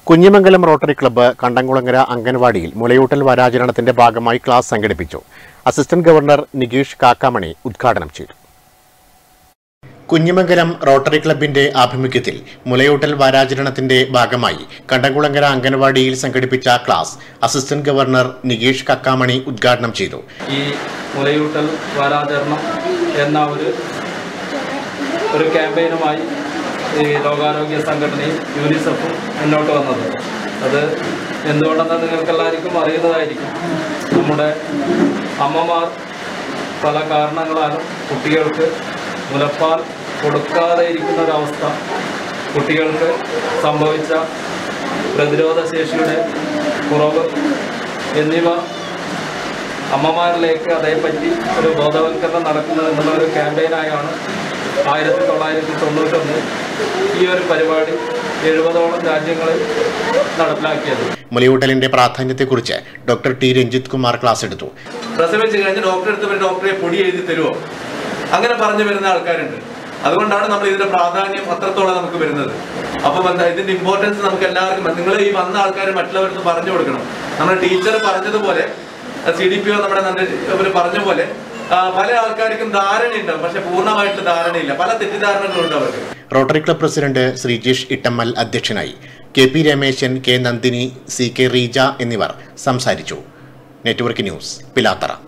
Kunhimangalam rotary club Kandamkulangara അംഗൻവാടിയിൽ മുലയൂട്ടൽ വാരാചരണത്തിന്റെ ഭാഗമായി ക്ലാസ് സംഘടിപ്പിച്ചു അസിസ്റ്റന്റ് ഗവർണർ നികേഷ് കാക്കാമണി ഉദ്ഘാടനം ചെയ്തു കുഞ്ഞിമംഗലം റോട്ടറി ക്ലബിന്റെ ആഭിമുഖ്യത്തിൽ മുലയൂട്ടൽ വാരാചരണത്തിന്റെ ഭാഗമായി കണ്ടംകുളങ്ങര അംഗൻവാടിയിൽ സംഘടിപ്പിച്ച class assistant governor Nikesh Kakkamani ഉദ്ഘാടനം ചെയ്തു ഈ മുലയൂട്ടൽ വാരാചരണം എന്ന ഒരു ഒരു ക്യാമ്പയിനുമായി ഈ ലോകാരോഗ്യ സംഘടനയും യൂണിസെഫും മുന്നോട്ട് വന്നത് അത് എന്തുകൊണ്ടെന്ന് നിങ്ങൾക്കെല്ലാവർക്കും അറിയുന്നതായിരിക്കും നമ്മുടെ അമ്മമാർ പല കാരണങ്ങളാലും കുട്ടികൾക്ക് മുലപ്പാൽ കൊടുക്കാതെ ഇരിക്കുന്ന ഒരവസ്ഥ കുട്ടികൾക്ക് സംഭവിച്ച പ്രതിരോധ ശേഷിയുടെ കുറവ് എന്നിവ അമ്മമാരിലേക്ക് അതേപ്പറ്റി ഒരു ബോധവൽക്കരണം നടക്കുന്നത് എന്നുള്ള ഒരു ക്യാമ്പയിനായാണ് ആയിരത്തി തൊള്ളായിരത്തി തൊണ്ണൂറ്റൊന്നിൽ ഈ ഒരു പരിപാടി എഴുപതോളം രാജ്യങ്ങളിൽ നടപ്പിലാക്കിയത് മുലയൂട്ടലിന്റെ പ്രാധാന്യത്തെക്കുറിച്ച് doctor T Ranjith Kumar class എടുത്തു പ്രസവിച്ച് കഴിഞ്ഞ് ഡോക്ടറെ അടുത്ത് പോയി ഡോക്ടറെ പൊടി എഴുതി തരുമോ അങ്ങനെ പറഞ്ഞു വരുന്ന ആൾക്കാരുണ്ട് അതുകൊണ്ടാണ് നമ്മൾ ഇതിന്റെ പ്രാധാന്യം അത്രത്തോളം നമുക്ക് വരുന്നത് അപ്പം എന്താ ഇതിന്റെ ഇമ്പോർട്ടൻസ് നമുക്ക് എല്ലാവർക്കും നിങ്ങൾ ഈ വന്ന ആൾക്കാർ മറ്റുള്ളവർക്ക് പറഞ്ഞു കൊടുക്കണം നമ്മുടെ ടീച്ചർ പറഞ്ഞതുപോലെ സി ഡി പി ഒ നമ്മുടെ അവർ പറഞ്ഞ പോലെ ആ, പല ആൾക്കാർക്കും ധാരണയുണ്ടാവും പക്ഷെ പൂർണ്ണമായിട്ടുള്ള ധാരണയില്ല പല തെറ്റിദ്ധാരണകളുണ്ട് അവർക്ക് rotary club president Sreejesh Ittammal അധ്യക്ഷനായി K P Rameshan K Nandini C K Reeja എന്നിവർ സംസാരിച്ചു നെറ്റ്വർക്ക് ന്യൂസ് പിലാത്തറ